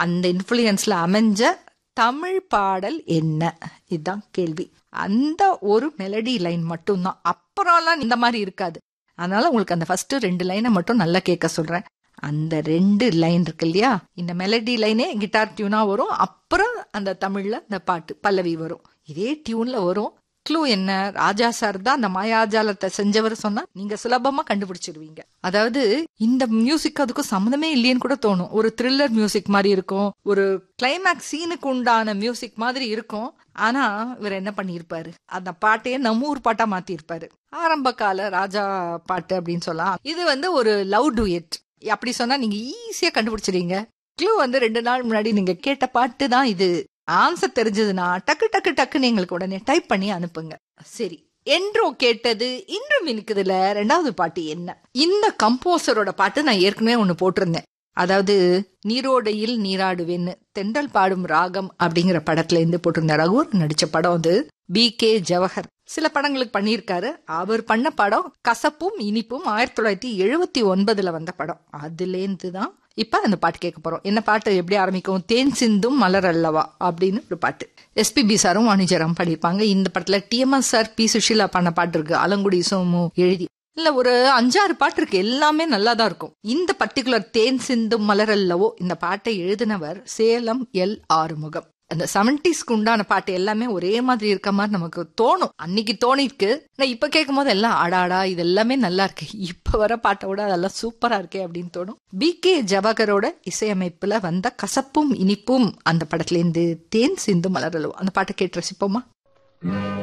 அந்த இன்ஃப்ளூயன்ஸ்ல அமைஞ்ச தமிழ் பாடல் என்ன இதுதான் கேள்வி அந்த ஒரு மெலடி லைன் மட்டும்தான் அப்புறம்லாம் இந்த மாதிரி இருக்காது அதனால உங்களுக்கு அந்த ஃபர்ஸ்ட் ரெண்டு லைனை மட்டும் நல்லா கேட்க சொல்றேன் அந்த ரெண்டு லைன் இருக்கு இல்லையா இந்த மெலடி லைனே கிட்டார் டியூனா வரும் அப்புறம் அந்த தமிழ்ல அந்த பாட்டு பல்லவி வரும் இதே டியூன்ல வரும் க்ளூ என்ன ராஜா சார் தான் அந்த மாயாஜாலத்தை செஞ்சவர் சொன்னா நீங்க சுலபமா கண்டுபிடிச்சிருவீங்க அதாவது இந்த மியூசிக் அதுக்கும் சம்மந்தமே இல்லையேன்னு கூட தோணும் ஒரு த்ரில்லர் மியூசிக் மாதிரி இருக்கும் ஒரு கிளைமேக்ஸ் சீனுக்கு உண்டான மியூசிக் மாதிரி இருக்கும் ஆனா இவர் என்ன பண்ணியிருப்பாரு அந்த பாட்டையே நம்ம ஊர் பாட்டா மாத்திருப்பாரு ஆரம்ப கால ராஜா பாட்டு அப்படின்னு சொல்லலாம் இது வந்து ஒரு லவ் டுயட் அப்படி சொன்னா நீங்க ஈஸியா கண்டுபிடிச்சிடுவீங்க க்ளூ வந்து ரெண்டு நாள் முன்னாடி நீங்க கேட்ட பாட்டு தான் இது ஆன்சர் தெரிஞ்சதுன்னா டக்கு டக்கு டக்குன்னு எங்களுக்கு உடனே டைப் பண்ணி அனுப்புங்க சரி என்றோ கேட்டது இன்றும் இனிக்குதுல ரெண்டாவது பாட்டு என்ன இந்த கம்போசரோட பாட்டு நான் ஏற்கனவே ஒன்னு போட்டிருந்தேன் அதாவது நீரோடையில் நீராடுவேன்னு தென்றல் பாடும் ராகம் அப்படிங்கிற படத்துல இருந்து போட்டிருந்த ரகுவர் நடிச்ச படம் அது பி கே ஜவஹர் சில படங்களுக்கு பண்ணியிருக்காரு அவர் பண்ண படம் கசப்பும் இனிப்பும் ஆயிரத்தி தொள்ளாயிரத்தி எழுபத்தி ஒன்பதுல வந்த படம் அதுலேருந்து தான் இப்ப அந்த பாட்டு கேட்க போறோம் என்ன பாட்டு எப்படி ஆரம்பிக்கும் தேன் சிந்தும் மலர் அல்லவா அப்படின்னு ஒரு பாட்டு எஸ்பிபி சாரும் வாணிஜரம் பாடியிருப்பாங்க இந்த படத்துல டிஎம்எஸ் சார் பி சுஷீலா பண்ண பாட்டு இருக்கு அலங்குடி சோமு எழுதி இல்ல ஒரு அஞ்சாறு பாட்டு இருக்கு எல்லாமே நல்லா தான் இருக்கும் இந்த பர்டிகுலர் தேன் சிந்தும் மலர் அல்லவோ இந்த பாட்டை எழுதினவர் சேலம் எல் ஆறுமுகம் அந்த செவன்டிஸ்க்கு உண்டான பாட்டு எல்லாமே ஒரே மாதிரி இருக்க மாதிரி நமக்கு தோணும் அன்னைக்கு தோணிருக்கு நான் இப்ப கேட்கும் போது எல்லாம் ஆடாடா இது எல்லாமே நல்லா இருக்கு இப்ப வர பாட்டை விட அதெல்லாம் சூப்பரா இருக்கே அப்படின்னு தோணும் பி கே ஜவஹரோட இசையமைப்புல வந்த கசப்பும் இனிப்பும் அந்த படத்துல இருந்து தேன் சிந்து மலரலோ அந்த பாட்டை கேட்டு ரசிப்போமா